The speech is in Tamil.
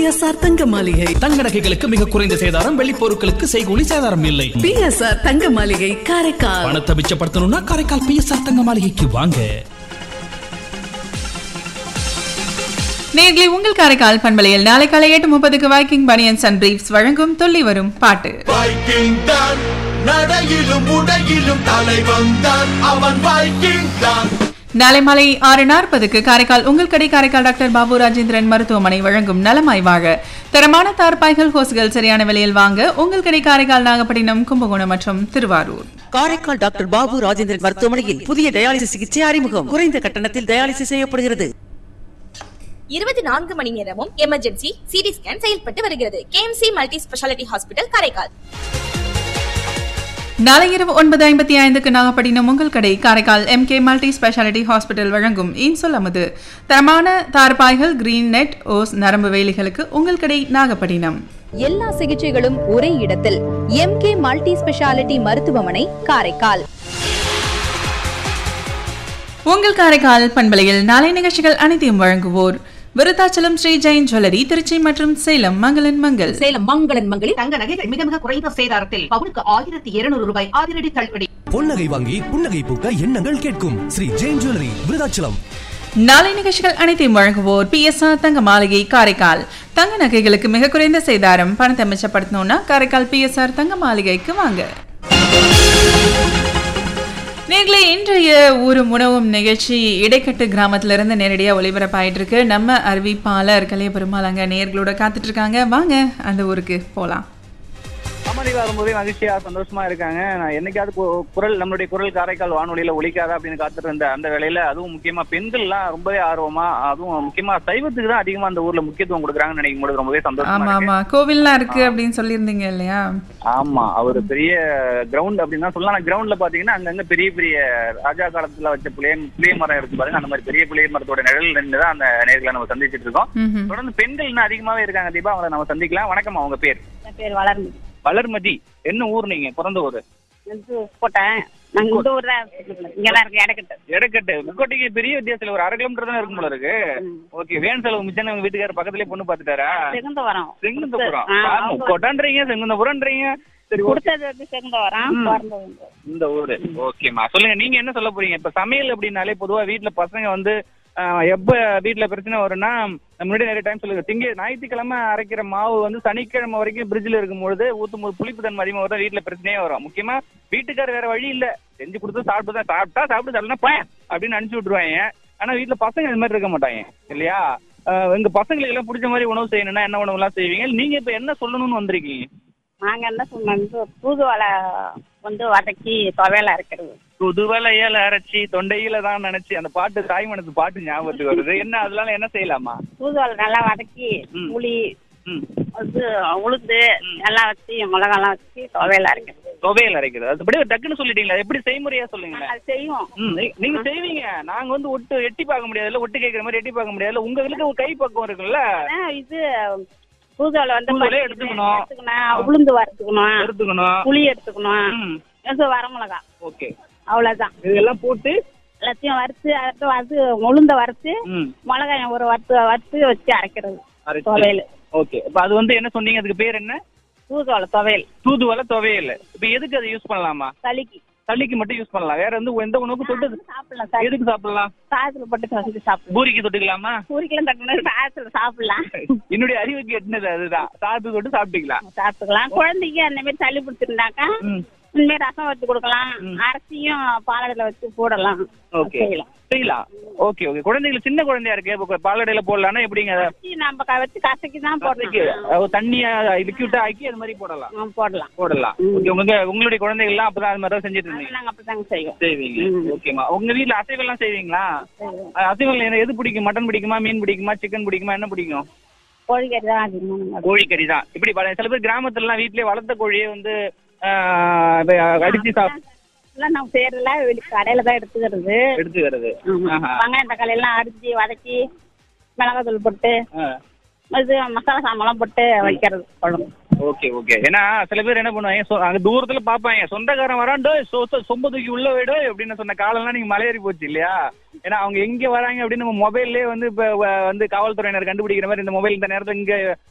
பிஎஸ்ஆர் தங்க மாளிகை தங்க நகைகளுக்கு மிக குறைந்த சேதாரம் வெள்ளி பொருட்களுக்கு செய்கூலி சேதாரம் இல்லை பிஎஸ்ஆர் தங்க மாளிகை காரைக்கால் பணத்தை மிச்சப்படுத்தணும்னா காரைக்கால் பிஎஸ்ஆர் தங்க மாளிகைக்கு வாங்க நேர்களை உங்கள் காரைக்கால் பண்பலையில் நாளை காலை எட்டு முப்பதுக்கு வைக்கிங் பனியன்ஸ் அண்ட் பிரீப்ஸ் வழங்கும் துள்ளி வரும் பாட்டு வைக்கிங் தான் நடையிலும் உடையிலும் தலைவன் தான் அவன் வைக்கிங் தான் நாளை மாலை ஆறு நாற்பதுக்கு காரைக்கால் உங்கள் கடை காரைக்கால் டாக்டர் பாபு ராஜேந்திரன் மருத்துவமனை வழங்கும் நலமாய் வாழ தரமான தார்பாய்கள் ஹோஸ்கள் சரியான விலையில் வாங்க உங்கள் கடை காரைக்கால் நாகப்பட்டினம் கும்பகோணம் மற்றும் திருவாரூர் காரைக்கால் டாக்டர் பாபு ராஜேந்திரன் மருத்துவமனையில் புதிய டயாலிசிஸ் சிகிச்சை அறிமுகம் குறைந்த கட்டணத்தில் டயாலிசிஸ் செய்யப்படுகிறது இருபத்தி நான்கு மணி நேரமும் எமர்ஜென்சி சிடி ஸ்கேன் செயல்பட்டு வருகிறது KMC multi speciality hospital Karaikal நாளை இரவு ஒன்பது ஐம்பத்தி ஐந்துக்கு நாகப்பட்டினம் உங்கள் கடை Karaikal M K multi speciality hospital வழங்கும் இன்சொல் அமுது தரமான தார்பாய்கள் கிரீன் நெட் ஓஸ் நரம்பு வேலிகளுக்கு உங்கள் கடை நாகப்பட்டினம் எல்லா சிகிச்சைகளும் ஒரே இடத்தில் எம்கே மல்டி ஸ்பெஷாலிட்டி மருத்துவமனை காரைக்கால் உங்கள் காரைக்கால் பண்பலையில் நாளை நிகழ்ச்சிகள் அனைத்தையும் வழங்குவோர் விருத்தாச்சலம் ஸ்ரீ ஜெயின் ஜுவல்லரி திருச்சி மற்றும் சேலம் மங்களன் மங்கள் சேலம் மங்களன் மங்களில் தங்க நகைகள் மிக மிக குறைந்த சேதாரத்தில் பவுனுக்கு ஆயிரத்தி இருநூறு ரூபாய் அதிரடி தள்ளுபடி பொன்னகை வாங்கி புன்னகை பூக்க எண்ணங்கள் கேட்கும் ஸ்ரீ ஜெயின் ஜுவல்லரி விருதாச்சலம் நாளை நிகழ்ச்சிகள் அனைத்தையும் வழங்குவோர் பிஎஸ்ஆர் தங்க மாளிகை காரைக்கால் தங்க நகைகளுக்கு மிக குறைந்த சேதாரம் பணத்தை மிச்சப்படுத்தணும்னா காரைக்கால் பிஎஸ்ஆர் தங்க மாளிகைக்கு வாங்க நேர்களே இன்றைய ஊரும் உணவும் நிகழ்ச்சி இடைக்கட்டு கிராமத்திலிருந்து நேரடியாக ஒளிபரப்பாயிட்டு இருக்கு நம்ம அறிவிப்பாளர் கலையபெருமாள் அங்கே நேர்களோட காத்துட்டு இருக்காங்க வாங்க அந்த ஊருக்கு போகலாம் அமளிவா ரொம்பவே மகிழ்ச்சியா சந்தோஷமா இருக்காங்க நான் என்னைக்காவது கு- குரல் நம்மளுடைய குரல் காரைக்கால் வானொலியில ஒலிக்காதா அப்படின்னு காத்துட்டு இருந்த அந்த வேலையில அதுவும் முக்கியமா பெண்கள்லாம் ரொம்பவே ஆர்வமா அதுவும் முக்கியமா சைவத்துக்கு தான் அதிகமா அந்த ஊர்ல முக்கியத்துவம் கொடுக்குறாங்கன்னு நினைக்கும் போது ரொம்பவே சந்தோஷமா ஆமா இருக்கு ஆமா கோவில்லாம் இருக்கு அப்படின்னு சொல்லியிருந்தீங்க இல்லையா ஆமா அவர் பெரிய கிரவுண்ட் அப்படின்னு தான் சொல்லலாம் கிரவுண்ட்ல பாத்தீங்கன்னா அங்கங்க பெரிய பெரிய ராஜா காலத்துல வச்ச புளிய புளிய மரம் இருக்கு பாருங்க அந்த மாதிரி பெரிய புளிய மரத்தோட நிழல் நின்று தான் அந்த நேர்களை நம்ம சந்திச்சிட்டு இருக்கோம் ம்ஹும். தொடர்ந்து பெண்கள் இன்னும் அதிகமாவே இருக்காங்க தீபா அவங்களை நம்ம சந்திக்கலாம் வணக்கம் அவங்க பேர் என் பேர் வளர்ந்து வளர்மதி என்ன ஊர் நீங்க பிறந்த ஊர் வந்து போட்டேன் நாங்க இந்த ஊர் தான் இங்கதான் இருக்கு இடக்கட்டு எடக்கட்டு முக்கோட்டைக்கு பெரிய வித்தியாசம் இல்ல ஒரு அரை கிலோமீட்டர் தான் இருக்கும் போல இருக்கு ஓகே வேன் செலவு மிச்சம் உங்க வீட்டுக்காரர் பக்கத்துலயே பொண்ணு பாத்துட்டாரா செகுந்தவரம் செங்குந்தபுரம் ஆ, ஆமா, அவங்க- முக்கோட்டான்றீங்க செங்குந்தபுரம்ன்றீங்க சரி ஓகே. கொடுத்தது வந்து செகுந்தவரம் ம். பிறந்தது வந்து இந்த ஊரு ஓகேம்மா சொல்லுங்க நீங்க என்ன சொல்ல போறீங்க இப்ப சமையல் அப்படின்னாலே பொதுவா வீட்ல பசங்க வந்து ஆஹ், எப்ப வீட்ல பிரச்சனை வரும்னா முன்னாடி நிறைய டைம் சொல்லுங்க திங்க ஞாயிற்றுக்கிழமை அரைக்கிற மாவு வந்து சனிக்கிழமை வரைக்கும் ஃப்ரிட்ஜ்ல இருக்கும்பொழுது ஊத்தும் போது புளிப்பு தன்மை அதிகமாக வரும் வீட்ல பிரச்சனையே வரும் முக்கியமா வீட்டுக்காரர் வேற வழி இல்ல செஞ்சு கொடுத்து சாப்பிட்டு தான் சாப்பிட்டா சாப்பிட்டு சாப்பிடலாம் போய் அப்படின்னு அனுப்பிச்சு விட்டுருவாங்க ஆனா வீட்ல பசங்க இது மாதிரி இருக்க மாட்டாங்க இல்லையா ஆஹ், எங்க பசங்களுக்கு எல்லாம் பிடிச்ச மாதிரி உணவு செய்யணும்னா என்ன உணவு எல்லாம் செய்வீங்க நீங்க இப்ப என்ன சொல்லணும்னு வந்திருக்கீங்க நாங்க என்ன சொன்னோம் வந்து தூதுவளை வந்து வதக்கி துவையில அரைக்கிறது புதுவலையில அரைச்சி தொண்டையில தான் நினைச்சு அந்த பாட்டு தாய்மனத்து பாட்டு ஞாபகத்துக்கு வருது என்ன அதனால என்ன செய்யலாமா தூதுவளை நல்லா வதக்கி ம். புளி ம். வந்து உளுந்து எல்லாம் வச்சு மிளகாலாம் வச்சு துவையில அரைக்கிறது துவையல் அரைக்கிறது அதுபடி டக்குன்னு சொல்லிட்டீங்களா எப்படி செய்முறையா சொல்லுங்களேன் அது செய்வோம் ம், நீ- நீங்க செய்வீங்க நாங்க வந்து ஒட்டு எட்டி பார்க்க முடியாதுல்ல ஒட்டு கேட்கற மாதிரி எட்டி பார்க்க முடியாதுல்ல உங்களுக்கு ஒரு கை பக்கம் இருக்குல்ல அதான் இது தூதுவளை வந்து தூதுவளை பறிச்சு எடுத்துக்கணும். எடுத்துக்கணும் உளுந்து வறுத்துக்கணும் எடுத்துக்கணும் புளி எடுத்துக்கணும் ம், இது வரமிளகா ஓகே அவ்வளவுதான் இதெல்லாம் போட்டு எல்லாத்தையும் வறுத்து அடுத்து அது உளுந்த வறுத்து ம், மிளகாயம் ஒரு வறுத்து வறுத்து வச்சு அரைக்கிறது அரைச்சு துவையல் ஓகே இப்ப அது வந்து என்ன சொன்னீங்க அதுக்கு பேர் என்ன தூதுவளை துவையல் தூதுவளை துவையல் இப்ப எதுக்கு அதை யூஸ் பண்ணலாமா சளிக்கு சளிக்கு மட்டும் யூஸ் பண்ணலாம் வேற வந்து எந்த உணவுக்கு தொட்டு சாப்பிடலாம் சார் எதுக்கு சாப்பிடலாம் சாதத்துல போட்டு வச்சுட்டு சாப்பிடலாம் பூரிக்கு தொட்டுக்கலாமா பூரிக்கெல்லாம் தட்டணும் சாதத்துல சாப்பிடலாம் என்னுடைய அறிவுக்கு எட்டுனது அதுதான் சாப்பிட்டு தொட்டு சாப்பிட்டுக்கலாம் சாப்பிட்டுக்கலாம் குழந்தைக்கு அந்த மாதிரி சளி பிடிச்சிருந்தாக்கா ம். இந்த மாதிரி ரசம் வச்சு கொடுக்கலாம் அரிசியும் பாலடையில வச்சு போடலாம் ஓகே செய்யலாம் செய்யலாம் ஓகே ஓகே குழந்தைகள் சின்ன குழந்தையா இருக்கு இப்போ பாலடையில போடலாம்னா எப்படிங்க அதை அரிசி நம்ம க- வச்சு கசக்கி தான் கசக்கி, போடணும் அஹ் தண்ணியா லிக்விட்டா ஆக்கி அது மாதிரி போடலாம் ஆ, போடலாம் போடலாம் ஓகே உங்க உங்களுடைய குழந்தைகள் எல்லாம் அப்பதான் அது மாதிரி தான் செஞ்சுட்டு அது இருந்தீங்க நாங்க அப்படிதாங்க செய்வோம் செய்வீங்க ம். ஓகேமா உங்க வீட்ல அசைவம் எல்லாம் செய்வீங்களா செய்வோம். அஹ் அசைவம் என்ன- எது பிடிக்கும் மட்டன் பிடிக்குமா மீன் பிடிக்குமா சிக்கன் பிடிக்குமா என்ன பிடிக்கும் கோழிக்கறி தான் அதிகமா நாங்க கோழிக்கறி தான் இப்படி பல- சில பேர் கிராமத்துல எல்லாம் வீட்லயே வளர்த்த கோழியே வந்து ஆஹ், இப்ப அடிச்சு சாப் எல்லாம் நம்ம செய்யறதுல வெளி கடையில தான் எடுத்துக்கிறது எடுத்துக்கிறது ஆமா. ஆஹா. வெங்காயம் தக்காளி எல்லாம் அரிஞ்சு வதக்கி மிளகாத்தூள் போட்டு ஆ. இது மசாலா சாமான்லாம் போட்டு வைக்கிறது குழம்பு ஓகே ஓகே ஏன்னா சில பேர் என்ன பண்ணுவாங்க சொ- அங்க தூரத்துல பாப்பாங்க சொந்தக்காரன் வராண்டோ சொம்ப தூக்கி உள்ள விடு அப்படின்னு சொன்ன காலம்லாம் நீங்க மலையேறி போச்சு இல்லையா ஏன்னா அவங்க எங்க வராங்க அப்படின்னு நம்ம மொபைல்லே வந்து இப்ப வ- வந்து காவல்துறையினர் கண்டுபிடிக்கிற மாதிரி இந்த மொபைல் இந்த நேரத்துல இங்க